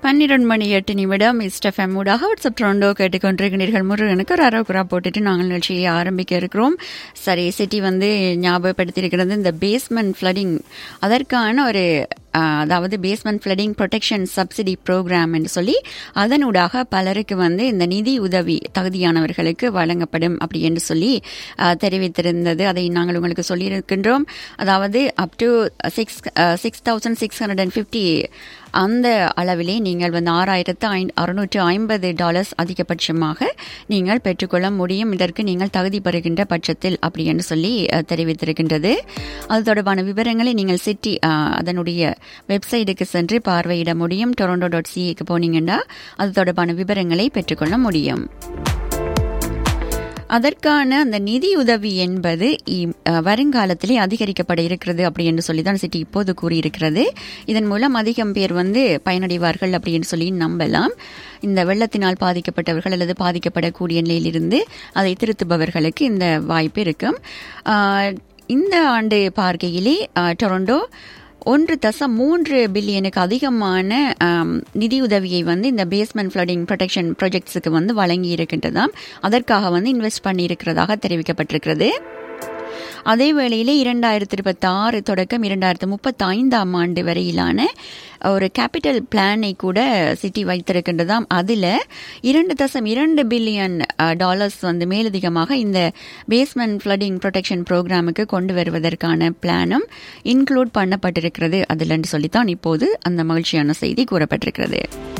பன்னிரண்டு மணி எட்டு நிமிடம் இஸ்டஃபெம் ஊடாக வாட்ஸ்அப் ட்ரோண்டோ கேட்டுக்கொண்டிருக்கிறீர்கள் முருகனுக்கு ஒரு அரோக்குரா போட்டுட்டு நாங்கள் நிகழ்ச்சியை ஆரம்பிக்க இருக்கிறோம் சரி சிட்டி வந்து ஞாபகப்படுத்தியிருக்கிறது இந்த பேஸ்மெண்ட் ஃப்ளடிங் அதற்கான ஒரு ஆஹ், அதாவது basement flooding protection subsidy programme என்று சொல்லி அதனூடாக பலருக்கு வந்து இந்த நிதி உதவி தகுதியானவர்களுக்கு வழங்கப்படும் அப்படி என்று சொல்லி ஆஹ், தெரிவித்திருந்தது அதை நாங்கள் உங்களுக்கு சொல்லியிருக்கின்றோம் அதாவது up to six six thousand six hundred and fifty அந்த அளவிலே நீங்கள் வந்து ஆறாயிரத்து ஐ அறுநூற்று ஐம்பது டாலர்ஸ் அதிகபட்சமாக நீங்கள் பெற்றுக்கொள்ள முடியும் இதற்கு நீங்கள் தகுதி பெறுகின்ற பட்சத்தில் அப்படி என்று சொல்லி அஹ், தெரிவித்திருக்கின்றது அது தொடர்பான விவரங்களை நீங்கள் சிட்டி அஹ், அதனுடைய வெப்சைட்டுக்கு சென்று பார்வையிட முடியும் டொரண்டோ டாட் சிஏக்கு போனீங்கன்னா அது தொடர்பான விவரங்களை பெற்றுக்கொள்ள முடியும் அதற்கான அந்த நிதி உதவி என்பது இ- அஹ் வருங்காலத்திலே அதிகரிக்கப்பட இருக்கிறது அப்படி என்று சொல்லி தான் சிட்டி இப்போது கூறியிருக்கிறது இதன் மூலம் அதிகம் பேர் வந்து பயனடைவார்கள் அப்படி என்று சொல்லி நம்பலாம் இந்த வெள்ளத்தினால் பாதிக்கப்பட்டவர்கள் அல்லது பாதிக்கப்படக்கூடிய நிலையிலிருந்து அதை திருத்துபவர்களுக்கு இந்த வாய்ப்பு இருக்கும் ஆஹ் இந்த ஆண்டு பார்க்கையிலே ஆஹ் டொரண்டோ ஒன்று தசம் மூன்று பில்லியனுக்கு அதிகமான ஆம், நிதியுதவியை வந்து இந்த பேஸ்மெண்ட் ஃப்ளடிங் ப்ரொடெக்ஷன் ப்ராஜெக்ட்ஸுக்கு வந்து வழங்கி இருக்கின்றதாம் அதற்காக வந்து இன்வெஸ்ட் பண்ணி இருக்கிறதாக தெரிவிக்கப்பட்டிருக்கிறது அதே வேளையிலே இரண்டாயிரத்தி இருபத்தி ஆறு தொடக்கம் இரண்டாயிரத்து முப்பத்தி ஐந்தாம் ஆண்டு வரையிலான ஒரு கேபிட்டல் பிளானை கூட சிட்டி வைத்திருக்கின்றதாம் அதில் இரண்டு தசம் இரண்டு பில்லியன் டாலர்ஸ் வந்து மேலதிகமாக இந்த பேஸ்மெண்ட் ஃப்ளடிங் ப்ரொடெக்ஷன் ப்ரோக்ராமுக்கு கொண்டு வருவதற்கான பிளானும் இன்க்ளூட் பண்ணப்பட்டிருக்கிறது அதில் சொல்லித்தான் இப்போது அந்த மகிழ்ச்சியான செய்தி கூறப்பட்டிருக்கிறது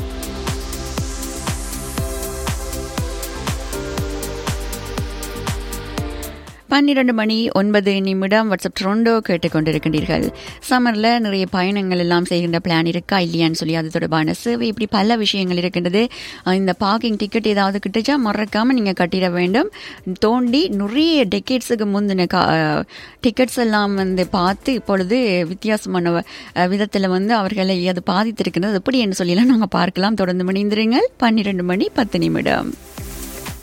பன்னிரண்டு மணி ஒன்பது நிமிடம் வாட்ஸ்அப் ட்ரோண்டோ கேட்டுக்கொண்டிருக்கின்றீர்கள் சம்மரில் நிறைய பயணங்கள் எல்லாம் செய்கின்ற பிளான் இருக்கா இல்லையான்னு சொல்லி அது தொடர்பான சேவை இப்படி பல விஷயங்கள் இருக்கின்றது அஹ் இந்த பார்க்கிங் டிக்கெட் ஏதாவது கிட்டுச்சா மறக்காமல் நீங்கள் கட்டிட வேண்டும் தோண்டி நிறைய டெக்கெட்ஸுக்கு முந்தின டிக்கெட்ஸ் எல்லாம் வந்து பார்த்து இப்பொழுது வித்தியாசமான விதத்தில் வந்து அவர்களை அது பாதித்திருக்கின்றது எப்படி என்று சொல்லிலாம் நாங்கள் பார்க்கலாம் தொடர்ந்து மணிந்திருங்கள் பன்னிரண்டு மணி பத்து நிமிடம்